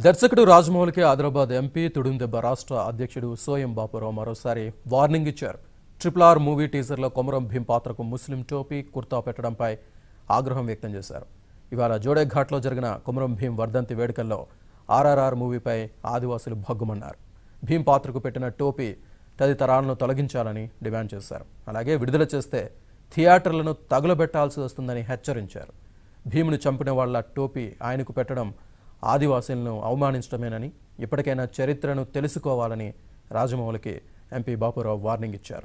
దర్శకుడు రాజమౌళికి ఆదిలాబాద్ ఎంపీ తుడుందెబ్బ రాష్ట్ర అధ్యక్షుడు సోయం బాపురావు మరోసారి వార్నింగ్ ఇచ్చారు ట్రిపుల్ ఆర్ మూవీ టీజర్లో కొమరం భీం పాత్రకు ముస్లిం టోపీ కుర్తా పెట్టడంపై ఆగ్రహం వ్యక్తం చేశారు ఇవాళ జోడేఘాట్లో జరిగిన కొమరం భీం వర్ధంతి వేడుకల్లో ఆర్ఆర్ఆర్ మూవీపై ఆదివాసులు భగ్గుమన్నారు భీం పాత్రకు పెట్టిన టోపీ తదితరాలను తొలగించాలని డిమాండ్ చేశారు అలాగే విడుదల చేస్తే థియేటర్లను తగులబెట్టాల్సి వస్తుందని హెచ్చరించారు భీముని చంపిన వాళ్ళ టోపీ ఆయనకు పెట్టడం ఆదివాసీలను అవమానించడమేనని ఇప్పటికైనా చరిత్రను తెలుసుకోవాలని రాజమౌళికి ఎంపీ బాపురావు వార్నింగ్ ఇచ్చారు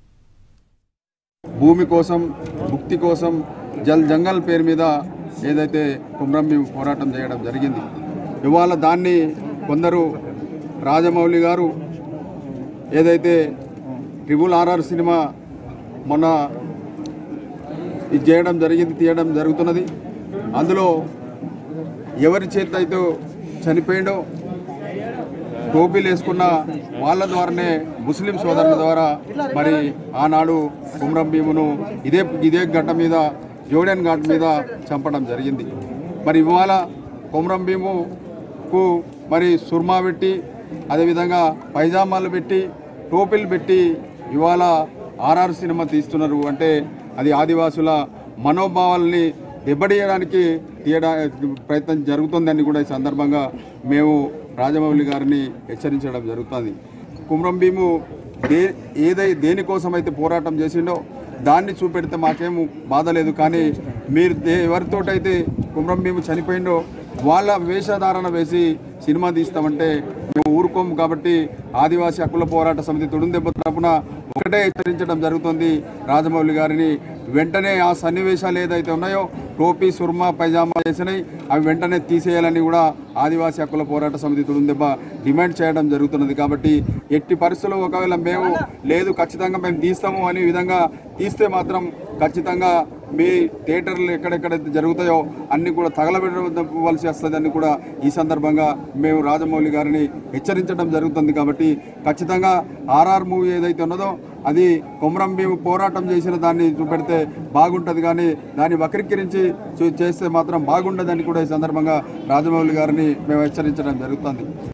భూమి కోసం ముక్తి కోసం జల్ జంగల్ పేరు మీద ఏదైతే కుమ్రంభి పోరాటం చేయడం జరిగింది ఇవాళ దాన్ని కొందరు రాజమౌళి గారు ఏదైతే ట్రిబుల్ ఆర్ఆర్ సినిమా మొన్న ఇది చేయడం జరిగింది తీయడం జరుగుతున్నది అందులో ఎవరి చేత అయితే చనిపోయిండో టోపీలు వేసుకున్న వాళ్ళ ద్వారానే ముస్లిం సోదరుల ద్వారా మరి ఆనాడు కుమ్రం భీమును ఇదే ఇదే గడ్డ మీద జోడెన్ ఘాట్ మీద చంపడం జరిగింది మరి ఇవాళ కుమ్రం భీముకు మరి సుర్మా పెట్టి అదేవిధంగా పైజామాలు పెట్టి టోపీలు పెట్టి ఇవాళ ఆర్ఆర్ సినిమా తీస్తున్నారు అంటే అది ఆదివాసుల మనోభావాల్ని దెబ్బతీయడానికి తీయడా ప్రయత్నం జరుగుతుందని కూడా ఈ సందర్భంగా మేము రాజమౌళి గారిని హెచ్చరించడం జరుగుతుంది కుమ్రం భీము దే ఏదై దేనికోసమైతే పోరాటం చేసిండో దాన్ని చూపెడితే మాకేం బాధ లేదు కానీ మీరు దే ఎవరితోటైతే కుమ్రం భీము చనిపోయిండో వాళ్ళ వేషధారణ వేసి సినిమా తీస్తామంటే మేము ఊరుకోము కాబట్టి ఆదివాసీ హక్కుల పోరాట సమితి తుడుందెబ్బ తరపున ఒకటే హెచ్చరించడం జరుగుతుంది రాజమౌళి గారిని వెంటనే ఆ సన్నివేశాలు ఏదైతే ఉన్నాయో టోపీ సుర్మా పైజామా చేసినాయి అవి వెంటనే తీసేయాలని కూడా ఆదివాసీ హక్కుల పోరాట సమితి తుడుందెబ్బ డిమాండ్ చేయడం జరుగుతున్నది కాబట్టి ఎట్టి పరిస్థితుల్లో ఒకవేళ మేము లేదు ఖచ్చితంగా మేము తీస్తాము అనే విధంగా తీస్తే మాత్రం ఖచ్చితంగా మీ థియేటర్లు ఎక్కడెక్కడైతే జరుగుతాయో అన్ని కూడా తగలబెట్టవలసి వస్తుందని కూడా ఈ సందర్భంగా మేము రాజమౌళి గారిని హెచ్చరించడం జరుగుతుంది కాబట్టి ఖచ్చితంగా ఆర్ఆర్ మూవీ ఏదైతే ఉన్నదో అది కొమరం భీము పోరాటం చేసిన దాన్ని చూపెడితే బాగుంటుంది కానీ దాన్ని వక్రీకరించి చూ- చేస్తే మాత్రం బాగుండదని కూడా ఈ సందర్భంగా రాజమౌళి గారిని మేము హెచ్చరించడం జరుగుతుంది